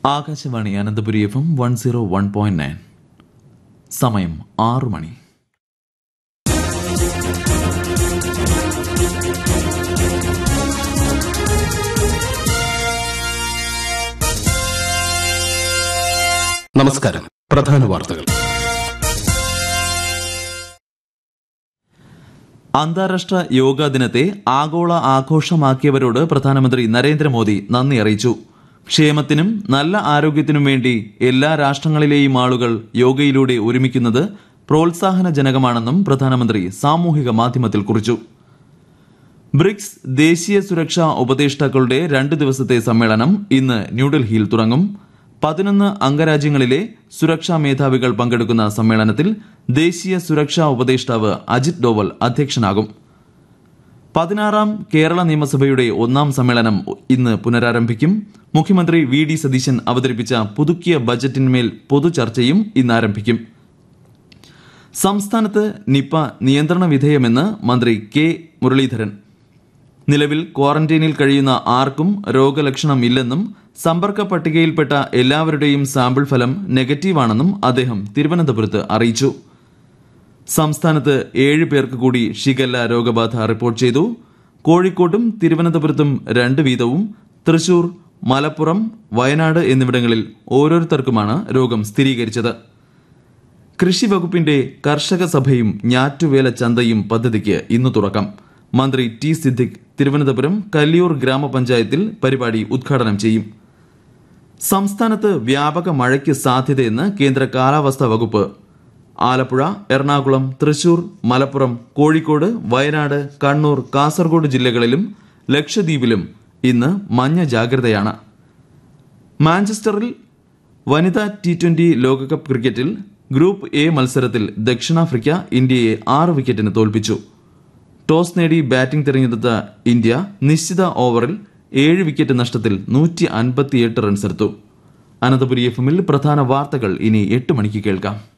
Akashvani Ananthapuri F M one zero one point nine സമയം ആറു മണി നമസ്കാരം പ്രധാന വാർത്തകൾ അന്താരാഷ്ട്ര യോഗാ ദിനത്തെ ആഗോള ആഘോഷമാക്കിയവരോട് പ്രധാനമന്ത്രി നരേന്ദ്രമോദി നന്ദി അറിയിച്ചു ക്ഷേമത്തിനും നല്ല ആരോഗ്യത്തിനും വേണ്ടി എല്ലാ രാഷ്ട്രങ്ങളിലെയും ആളുകൾ യോഗയിലൂടെ ഒരുമിക്കുന്നത് പ്രോത്സാഹനജനകമാണെന്നും പ്രധാനമന്ത്രി സാമൂഹിക മാധ്യമത്തിൽ കുറിച്ചു ബ്രിക്സ് ദേശീയ സുരക്ഷാ ഉപദേഷ്ടാക്കളുടെ രണ്ട് ദിവസത്തെ സമ്മേളനം ഇന്ന് ന്യൂഡൽഹിയിൽ തുടങ്ങും പതിനൊന്ന് അംഗരാജ്യങ്ങളിലെ സുരക്ഷാ മേധാവികൾ പങ്കെടുക്കുന്ന സമ്മേളനത്തിൽ ദേശീയ സുരക്ഷാ ഉപദേഷ്ടാവ് അജിത് ഡോവൽ അധ്യക്ഷനാകും പതിനാറാം കേരള നിയമസഭയുടെ ഒന്നാം സമ്മേളനം ഇന്ന് പുനരാരംഭിക്കും മുഖ്യമന്ത്രി വി ഡി സതീശൻ അവതരിപ്പിച്ച പുതുക്കിയ ബജറ്റിന്മേൽ പൊതുചർച്ചയും ഇന്ന് ആരംഭിക്കും സംസ്ഥാനത്ത് നിപ നിയന്ത്രണ വിധേയമെന്ന് മന്ത്രി കെ മുരളീധരൻ നിലവിൽ ക്വാറന്റൈനിൽ കഴിയുന്ന ആർക്കും രോഗലക്ഷണം ഇല്ലെന്നും സമ്പർക്ക പട്ടികയിൽപ്പെട്ട എല്ലാവരുടെയും സാമ്പിൾ ഫലം നെഗറ്റീവാണെന്നും അദ്ദേഹം തിരുവനന്തപുരത്ത് അറിയിച്ചു സംസ്ഥാനത്ത് ഏഴ് പേർക്ക് കൂടി ഷിഗല്ല രോഗബാധ റിപ്പോർട്ട് ചെയ്തു കോഴിക്കോട്ടും തിരുവനന്തപുരത്തും രണ്ട് വീതവും തൃശൂർ മലപ്പുറം വയനാട് എന്നിവിടങ്ങളിൽ ഓരോരുത്തർക്കുമാണ് രോഗം സ്ഥിരീകരിച്ചത് കൃഷി വകുപ്പിന്റെ കർഷക സഭയും ഞാറ്റുവേല ചന്തയും പദ്ധതിക്ക് ഇന്ന് തുറക്കാം മന്ത്രി ടി സിദ്ദിഖ് തിരുവനന്തപുരം കല്ലിയൂർ ഗ്രാമപഞ്ചായത്തിൽ പരിപാടി ഉദ്ഘാടനം ചെയ്യും സംസ്ഥാനത്ത് വ്യാപക മഴയ്ക്ക് സാധ്യതയെന്ന് കേന്ദ്ര കാലാവസ്ഥാ വകുപ്പ് ആലപ്പുഴ എറണാകുളം തൃശൂർ മലപ്പുറം കോഴിക്കോട് വയനാട് കണ്ണൂർ കാസർഗോഡ് ജില്ലകളിലും ലക്ഷദ്വീപിലും ഇന്ന് മഞ്ഞ ജാഗ്രതയാണ് മാഞ്ചസ്റ്ററിൽ വനിതാ ടി ട്വന്റി ലോകകപ്പ് ക്രിക്കറ്റിൽ ഗ്രൂപ്പ് എ മത്സരത്തിൽ ദക്ഷിണാഫ്രിക്ക ഇന്ത്യയെ ആറ് വിക്കറ്റിന് തോൽപ്പിച്ചു ടോസ് നേടി ബാറ്റിംഗ് തിരഞ്ഞെടുത്ത ഇന്ത്യ നിശ്ചിത ഓവറിൽ ഏഴ് വിക്കറ്റ് നഷ്ടത്തിൽ നൂറ്റി അൻപത്തിയെട്ട് റൺസെടുത്തു അനന്തപുരി എഫ് എമ്മിൽ പ്രധാന വാർത്തകൾ ഇനി എട്ട് മണിക്ക് കേൾക്കാം